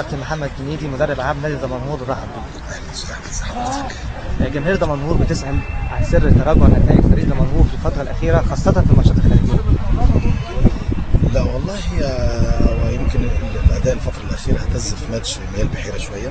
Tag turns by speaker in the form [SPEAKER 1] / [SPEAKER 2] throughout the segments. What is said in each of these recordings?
[SPEAKER 1] كابتن محمد جنيدي مدرب عام نادي دمنهور الرحب جماهير دمنهور بتسأل عن سر تراجع نتائج فريق دمنهور في الفترة الأخيرة خاصة في الماتشات الخارجية.
[SPEAKER 2] لا والله هو يمكن الاداء الفتره الاخيره اهتز في ماتش ميال بحيره شويه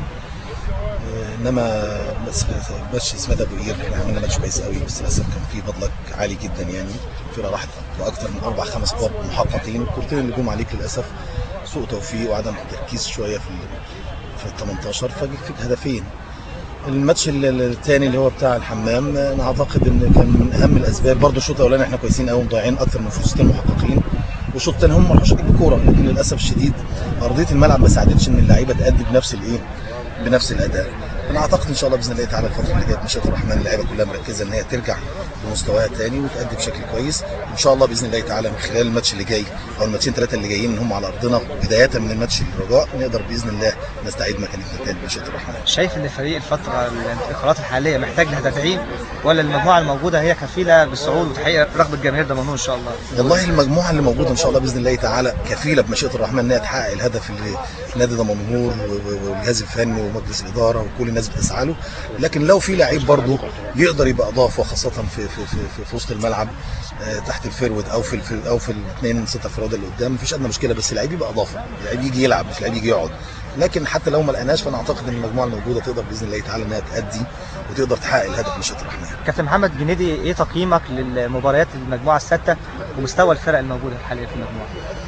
[SPEAKER 2] آه، انما بس ماتش اسمها ابو قير احنا عملنا ماتش كويس قوي بس للاسف كان في بادلك عالي جدا يعني الفرقه راحت باكثر من اربع خمس كور محققين الكورتين اللي جم عليك للاسف سوء توفيق وعدم تركيز شويه في ال- في ال 18 فجيك فيك هدفين الماتش ال- الثاني اللي هو بتاع الحمام انا اعتقد ان كان من اهم الاسباب برضه الشوط الاولاني احنا كويسين قوي مضيعين اكثر من فرصتين محققين والشوط الثاني هم ما راحوش يجيبوا كوره لكن للاسف الشديد ارضيه الملعب ما ساعدتش ان اللعيبه تأدي بنفس الايه بنفس الاداء انا اعتقد ان شاء الله باذن الله تعالى الفتره اللي جايه مشيئه الرحمن اللعيبه كلها مركزه ان هي ترجع لمستواها تاني وتأدي بشكل كويس وان شاء الله باذن الله تعالى من خلال الماتش اللي جاي او الماتشين ثلاثه اللي جايين هم على ارضنا بدايه من الماتش الرجاء نقدر باذن الله نستعيد مكانتنا تاني بمشيئه الرحمن
[SPEAKER 1] شايف ان الفريق الفترة الانتقالات الحالية محتاج لهدافين ولا المجموعة الموجودة هي كفيلة بالصعود وتحقيق رغبة جماهير دمنهور إن شاء الله؟
[SPEAKER 2] والله المجموعه اللي موجوده ان شاء الله باذن الله تعالى كفيله بمشيئه الرحمن انها تحقق الهدف اللي نادي دمنهور و- و- والجهاز الفني ومجلس الاداره وكل الناس بتسعى له لكن لو في لعيب برضه يقدر يبقى اضافه خاصه في في في, في, في وسط الملعب آه، تحت الفيرود او في الف- او في الاثنين ستة فراد اللي قدام مفيش ادنى مشكله بس اللعيب يبقى اضافه اللعيب يجي يلعب مش لعيب يجي يقعد لكن حتى لو ما لقيناش فانا اعتقد ان المجموعه الموجوده تقدر باذن الله تعالى انها تادي وتقدر تحقق الهدف بمشيئه الرحمن
[SPEAKER 1] كابتن محمد جنيدي ايه تقييمك للمباريات المجموعة الستة ومستوى الفرق الموجودة حاليا في المجموعة؟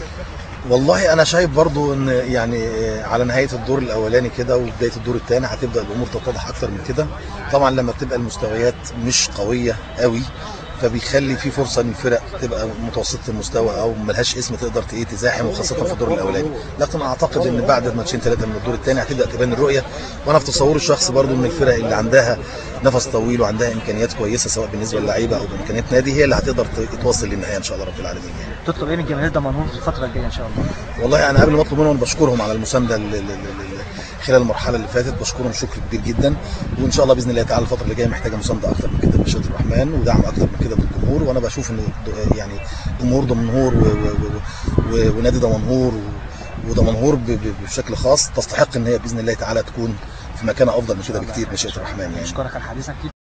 [SPEAKER 2] والله انا شايف برضو ان يعني على نهايه الدور الاولاني كده وبدايه الدور الثاني هتبدا الامور تتضح اكتر من كده طبعا لما بتبقى المستويات مش قويه قوي فبيخلي في فرصه ان الفرق تبقى متوسطه المستوى او ملهاش اسم تقدر ت- ايه تزاحم وخاصه في الدور الاولاني لكن اعتقد ان بعد ماتشين ثلاثه من الدور الثاني هتبدا تبان الرؤيه وانا في تصوري الشخصي برضو ان الفرق اللي عندها نفس طويل وعندها امكانيات كويسه سواء بالنسبه للعيبه او بامكانيات نادي هي اللي هتقدر ت- توصل للنهايه ان شاء الله رب العالمين يعني.
[SPEAKER 1] تطلب ايه من جماهير دمنهور في الفترة الجاية إن شاء الله؟
[SPEAKER 2] والله انا قبل ما اطلب منهم بشكرهم على المسانده ال- ال- ال- ال- خلال المرحله اللي فاتت بشكرهم شكر كبير جدا وان شاء الله باذن الله تعالى الفتره اللي جايه محتاجه مسانده اكتر من كده بمشيئه الرحمن ودعم اكتر من كده من الجمهور وانا بشوف ان د- يعني جمهور دمنهور و- و- و- و- ونادي دمنهور و- ودمنهور ب- ب- بشكل خاص تستحق ان هي باذن الله تعالى تكون في مكانه افضل من كده بكتير بمشيئه الرحمن يعني
[SPEAKER 1] أشكرك على حديثك